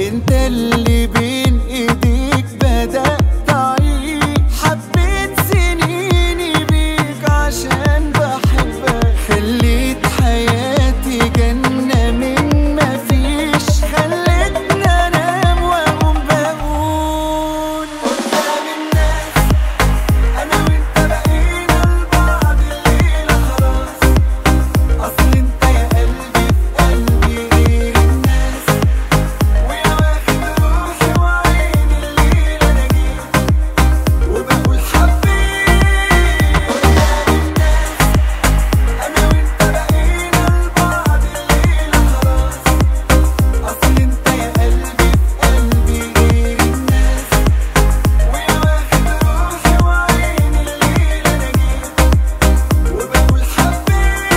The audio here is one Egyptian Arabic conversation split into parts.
انت اللي بين ايديك بدأت اعيش حبيت سنيني بيك عشان بحبك خليت حياتي جنة من مفيش خلتني انام واقوم بقول قدام الناس انا وانت بقينا لبعض الليلة خلاص اصل انت يا قلبي في قلبي غير الناس ويا واخد روحي وعيني الليلة انا جيت وبقول حبيت قدام الناس انا وانت بقينا لبعض الليلة خلاص اصل انت يا قلبي في قلبي غير الناس ويا واخد روحي وعيني الليلة انا جيت وبقول حبيت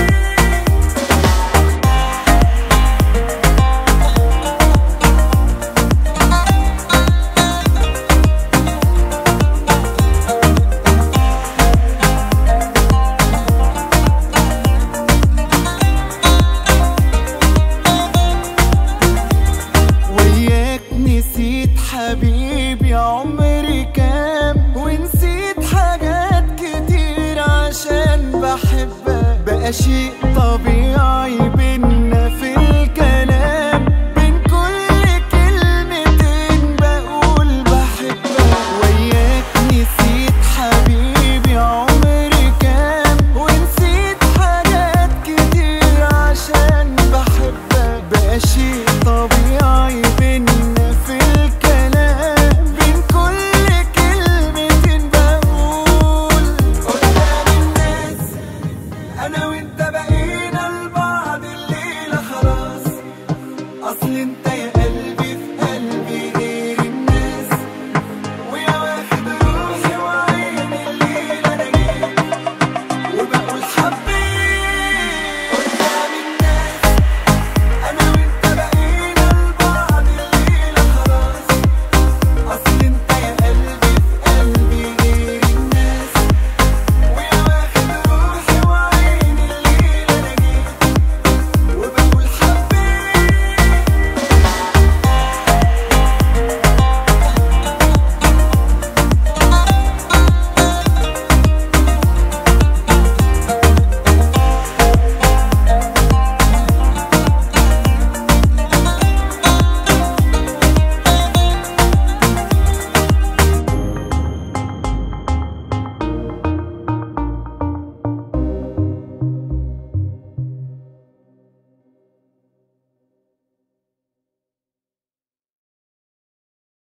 وياك نسيت حبيبي عمري كام ونسيت حاجات كتير عشان بحبك بقى شيء طبيعي بينا في الكلام بين كل كلمتين بقول بحبك وياك نسيت حبيبي عمري كام ونسيت حاجات كتير عشان بحبك بقى شيء طبيعي بينا في الكلام بين كل كلمتين بقول قدام الناس انا وانت بقينا لبعض الليلة خلاص اصل انت يا